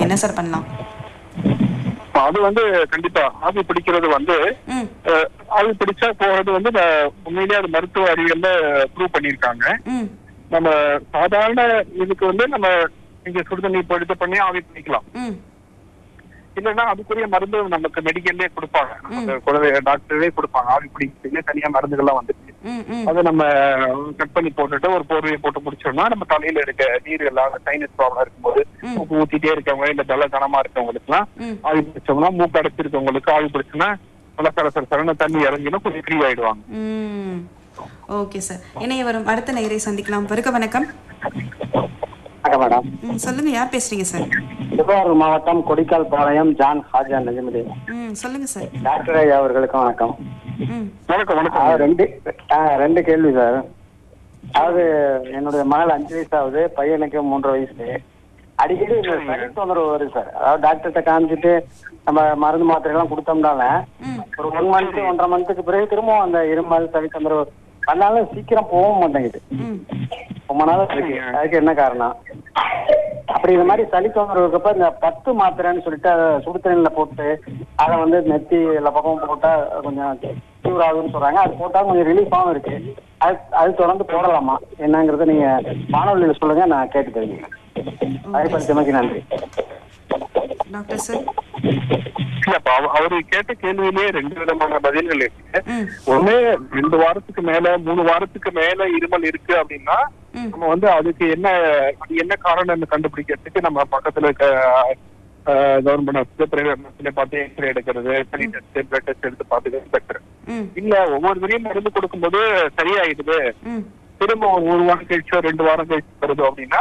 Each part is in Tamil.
அதுக்கு என்ன சார் பண்ணலாம் அது வந்து கண்டிப்பா ஆவி பிடிக்கிறது வந்து ம் அஹ், ஆவி பிடிச்சா போறது வந்து ந- உண்மையிலேயே அது மருத்துவ அறிவியல்ல ப்ரூவ் பண்ணியிருக்காங்க ம் நம்ம சாதாரண இதுக்கு வந்து நம்ம இங்க சுடுதண்ணி படுத்து பண்ணி ஆவி பிடிக்கலாம் ம் இல்லைன்னா அதுக்குரிய மருந்து நமக்கு மெடிக்கல்லே கொடுப்பாங்க அந்த குழந்தை டாக்டரே கொடுப்பாங்க ஆவி பிடிக்கிறதுக்கு தனியா மருந்துகள்லாம் வந்துச்சு ம் ம் அதை நம்ம கட் பண்ணி போட்டுட்டு ஒரு போர்வையை போட்டு முடிச்சோம்னா நம்ம தலையில இருக்க நீர் எல்லாம் சைனஸ் ப்ராப்ளம் இருக்கும்போது ம். மூக்கு ஊத்திட்டே இருக்கவங்க இல்ல தலை கனமா இருக்கவங்களுக்கு எல்லாம் ம் ஆவி பிடிச்சோம்னா மூக்கு அடைச்சிருக்கவங்களுக்கு ஆவி பிடிச்சோம்னா நல்லா சர சர சரண தண்ணி இறங்கினா கொஞ்சம் ஃப்ரீ ஆயிடுவாங்க ம் ஓகே சார் இணைய வரும் அடுத்த நேயரை சந்திக்கலாம் வருக வணக்கம் வணக்கம் மேடம் ம் சொல்லுங்க யார் பேசுறீங்க சார் திருவாரூர் மாவட்டம் கொடிக்கால் பாளையம் ஜான் ஹாஜா நஜமுதீன் ம் சொல்லுங்க சார் டாக்டர் ஐயா அவர்களுக்கும் வணக்கம் ம் வணக்கம் வணக்கம் அதாவது ரெண்டு ஆ, ரெண்டு கேள்வி சார் அதாவது என்னுடைய மகள் அஞ்சு வயசு ஆகுது பையனுக்கு மூன்றரை வயசு அடிக்கடி இந்த சளி தொந்தரவு வருது சார் அதாவது டாக்டர்கிட்ட காமிச்சிட்டு நம்ம மருந்து மாத்திரை எல்லாம் கொடுத்தோம்னால ம் ஒரு ஒன் மந்த் ஒன்றரை மந்த்துக்கு பிறகு திரும்பவும் அந்த இருமல் சளி தொந்தரவு பண்ணாலும் சீக்கிரம் போகவும் மாட்டேங்குது ம் ரொம்ப நாளா இருக்கு அதுக்கு என்ன காரணம் அப்படி இந்த மாதிரி சளி தொந்தரவு இருக்கப்ப இந்த பத்து மாத்திரைன்னு சொல்லிட்டு அதை சுடு தண்ணியில போட்டு அதை வந்து நெத்தி எல்லா பக்கமும் போட்டா கொஞ்சம் கியூர் ஆகுதுன்னு சொல்றாங்க அது போட்டா கொஞ்சம் ரிலீஃபாகவும் இருக்கு அது அது தொடர்ந்து போடலாமா என்னங்கிறத நீங்க மாணவர்களில் சொல்லுங்க நான் கேட்டு தெரிஞ்சுக்கிறேன் அதை படித்தமைக்கு நன்றி டாக்டர் சார் இல்ல, அப்ப அவ- அவரு கேட்ட கேள்வியிலேயே ரெண்டு விதமான பதில்கள் இருக்கு ம் ஒண்ணு ரெண்டு வாரத்துக்கு மேல மூணு வாரத்துக்கு மேல இருமல் இருக்கு அப்படின்னா ம் நம்ம வந்து அதுக்கு என்ன அது என்ன காரணம்னு கண்டுபிடிக்கிறதுக்கு நம்ம பக்கத்துல இருக்க கவர்மெண்ட் ஹாஸ்பிட்டல் பிரைவேட் ஹாஸ்பிட்டல் பார்த்து எக்ஸ்ரே எடுக்கிறது சளி டெஸ்ட் பிளட் டெஸ்ட் எடுத்து பார்த்துக்கிறது பெட்டர் ம் இல்ல ஒவ்வொரு தடையும் மருந்து கொடுக்கும்போது சரியாயிடுது ம் திரும்ப ஒரு ஒரு வாரம் கழிச்சோ ரெண்டு வாரம் கழிச்சு வருது அப்படின்னா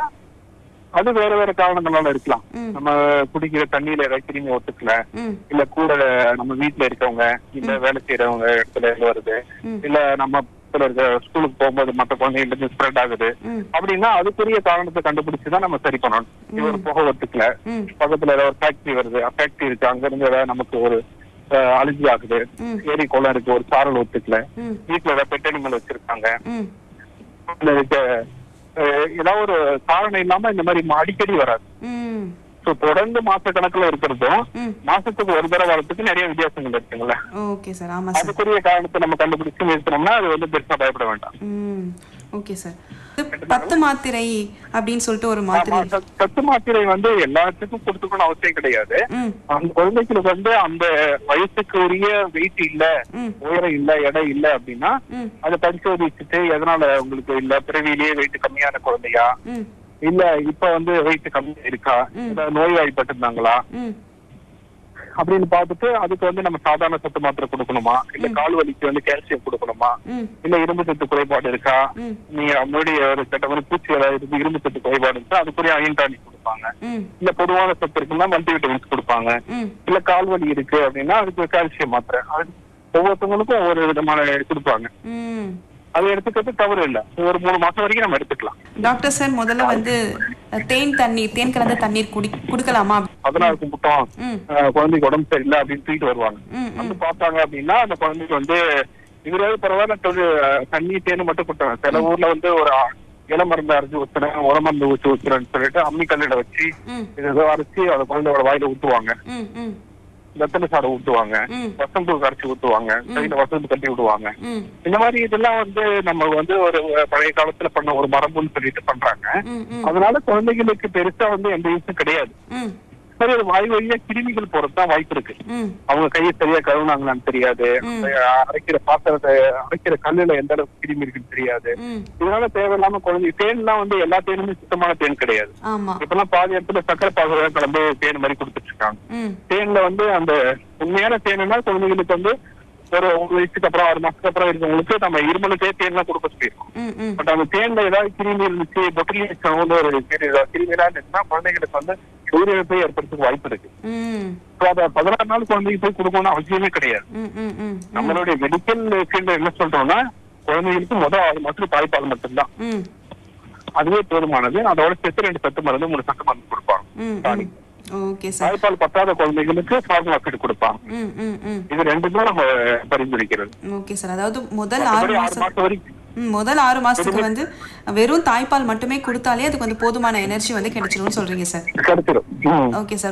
அது வேற வேற காரணங்களால இருக்கலாம் ம். நம்ம குடிக்கிற தண்ணியில ஏதாவது கிருமி ஒத்துக்கல ம் இல்ல கூட நம்ம வீட்டுல இருக்கவங்க இல்ல வேலை செய்யறவங்க இடத்துல இருந்து வருது ம். இல்ல நம்ம பக்கத்துல இருக்க ஸ்கூலுக்கு போகும்போது மத்த குழந்தைங்க இருந்து ஸ்ப்ரெட் ஆகுது ம் அப்படின்னா அதுக்குரிய காரணத்தை கண்டுபிடிச்சுதான் நம்ம சரி பண்ணணும் இவர் புகை ஒத்துக்கல ம் பக்கத்துல ஏதாவது ஒரு ஃபேக்டரி வருது ஃபேக்டரி இருக்கு அங்க இருந்து ஏதாவது நமக்கு ஒரு அலர்ஜி ஆகுது ம். ஏரி குளம் இருக்கு ஒரு சாரல் ஒத்துக்கல ம் வீட்டுல ஏதாவது பெட் அனிமல் வச்சிருக்காங்க ம் இல்ல இருக்க, அஹ், ஏதாவது ஒரு காரணம் இல்லாம இந்த மாதிரி அடிக்கடி வராது ம் ஸோ தொடர்ந்து மாச கணக்குல இருக்கிறதும் ம் மாசத்துக்கு ஒரு தடவை வரதுக்கு நிறைய வித்தியாசங்கள் இருக்குங்களா ஓகே சார் ஆமாம் சார் அதுக்குரிய காரணத்தை நம்ம கண்டுபிடிச்சு நிறுத்தினோம்னா அது வந்து பெருசா பயப்பட வேண்டாம் ம் ஓகே சார் இது பத்து மாத்திரை அப்படின்னு சொல்லிட்டு ஒரு மாத்திரை ஆமா, சத்- சத்து மாத்திரை வந்து எல்லாத்துக்கும் கொடுத்துக்கணும் அவசியம் கிடையாது ம் அந்த குழந்தைகளுக்கு வந்து அந்த வயசுக்கு உரிய வெயிட் இல்ல ம் உயரம் இல்ல எடை இல்ல அப்படின்னா ம் அதை பரிசோதிச்சுட்டு எதனால உங்களுக்கு இல்ல பிறவிலேயே வெயிட் கம்மியான குழந்தையா ம் இல்ல இப்ப வந்து வெயிட் கம்மியா இருக்கா ம். இல்ல நோய்வாய்ப்பட்டிருந்தாங்களா ம் அப்படின்னு பார்த்துட்டு அதுக்கு வந்து நம்ம சாதாரண சத்து மாத்திரை கொடுக்கணுமா இல்ல கால் வலிக்கு வந்து கால்சியம் கொடுக்கணுமா ம் இல்ல இரும்பு சத்து குறைபாடு இருக்கா ம் நீங்க முன்னாடி ஒரு கட்ட மாதிரி பூச்சி ஏதாவது இருக்கு இரும்பு சத்து குறைபாடு இருக்கா அதுக்குரிய அயன் டானிக் கொடுப்பாங்க ம் இல்ல பொதுவான சத்து இருக்குன்னா மல்டி விட்டமின்ஸ் கொடுப்பாங்க ம் இல்ல கால் வலி இருக்கு அப்படின்னா அதுக்கு கால்சியம் மாத்திரை அது ஒவ்வொருத்தவங்களுக்கும் ஒவ்வொரு விதமான கொடுப்பாங்க ம் அதை எடுத்துக்கிறது தவறு இல்ல ஒரு மூணு மாசம் வரைக்கும் நம்ம எடுத்துக்கலாம் டாக்டர் சார் முதல்ல வந்து அஹ், தேன் தண்ணீர் தேன் கலந்த தண்ணீர் குடி குடுக்கலாமா பதினாறுக்கு முட்டம் ம் அஹ், குழந்தைக்கு உடம்பு சரியில்லை அப்படின்னு தூக்கிட்டு வருவாங்க ம் ம் வந்து பார்த்தாங்க அப்படின்னா அந்த குழந்தைக்கு வந்து இவராவது பரவாயில்ல தொழு தண்ணி தேனு மட்டும் கொடுத்தாங்க சில ஊர்ல வந்து ஒரு இள மருந்து அரைச்சு ஊத்துறேன் உர மருந்து ஊற்றி ஊத்துறேன்னு சொல்லிட்டு அம்மி கல்லிட வச்சு ம் இது ஏதோ அரைச்சு அந்த குழந்தையோட வாயில ஊத்துவாங்க ம் ம் வெத்தலை சாடை ஊத்துவாங்க ம் வசம்பு கரைச்சி ஊத்துவாங்க கையில வசம்பு கட்டி விடுவாங்க ம் இந்த மாதிரி இதெல்லாம் வந்து நம்ம வந்து ஒரு பழைய காலத்துல பண்ண ஒரு மரபுன்னு சொல்லிட்டு பண்றாங்க ம் ம் அதனால குழந்தைகளுக்கு பெருசா வந்து எந்த யூஸும் கிடையாது ம் சரி அது வாய் வழியா கிருமிகள் போறதுதான் வாய்ப்பு இருக்கு ம் அவங்க கையை சரியா கழுவுனாங்களான்னு தெரியாது அந்த அரைக்கிற பாத்திரத்தை அரைக்கிற கல்லுல எந்த அளவுக்கு கிருமி இருக்குன்னு தெரியாது ம் இதனால தேவையில்லாம குழந்தை தேன்லாம் வந்து எல்லா தேனுமே சுத்தமான தேன் கிடையாது ஆமா இப்பெல்லாம் பாதி இடத்துல சக்கரை பாகு கலந்து தேன் மாதிரி கொடுத்துட்டு இருக்காங்க ம் தேன்ல வந்து அந்த உண்மையான தேனுன்னா குழந்தைகளுக்கு வந்து ஒரு ஒரு வயசுக்கு அப்புறம் ஆறு மாசத்துக்கு அப்புறம் இருக்கவங்களுக்கு நம்ம இருமலுக்கே தேன்லாம் கொடுக்க சொல்லியிருக்கோம் ம் ம் பட் அந்த தேன்ல ஏதாவது கிருமி இருந்துச்சு பொட்டிலிசம் வந்து ஒரு கிருமி ஏதாவது கிருமிலாம் இருந்துச்சுன்னா குழந்தைகளுக்கு வந்து உயிரிழப்பை ஏற்படுறதுக்கு வாய்ப்பு இருக்கு ம் ஸோ அதை பதினாறு நாள் குழந்தைக்கு போய் கொடுக்கணும்னு அவசியமே கிடையாது ம் ம் ம் நம்மளுடைய மெடிக்கல் ஃபீல்ட்ல என்ன சொல்றோம்னா குழந்தைகளுக்கு முதல் ஆறு மாசத்துக்கு தாய்ப்பால் மட்டும்தான் ம் அதுவே போதுமானது அதோட சேர்த்து ரெண்டு சத்து மருந்து மூணு சத்து மருந்து கொடுப்பாங்க ம் Tonic. ஓகே சார் தாய்ப்பால் பத்தாத குழந்தைகளுக்கு ஃபார்முலா ஃபீட் கொடுப்பாங்க ம் ம் ம் இது ரெண்டுமே நம்ம பரிந்துரைக்கிறது ஓகே சார் அதாவது முதல் ஆறு மற்றபடி ஆறு மாசம் மாசம் வரைக்கும் ம், முதல் ஆறு மாசத்துக்கு வந்து வெறும் தாய்ப்பால் மட்டுமே கொடுத்தாலே அதுக்கு வந்து போதுமான எனர்ஜி வந்து கிடைச்சிரும்னு சொல்றீங்க சார் கிடைச்சிடும் ம். Okay sir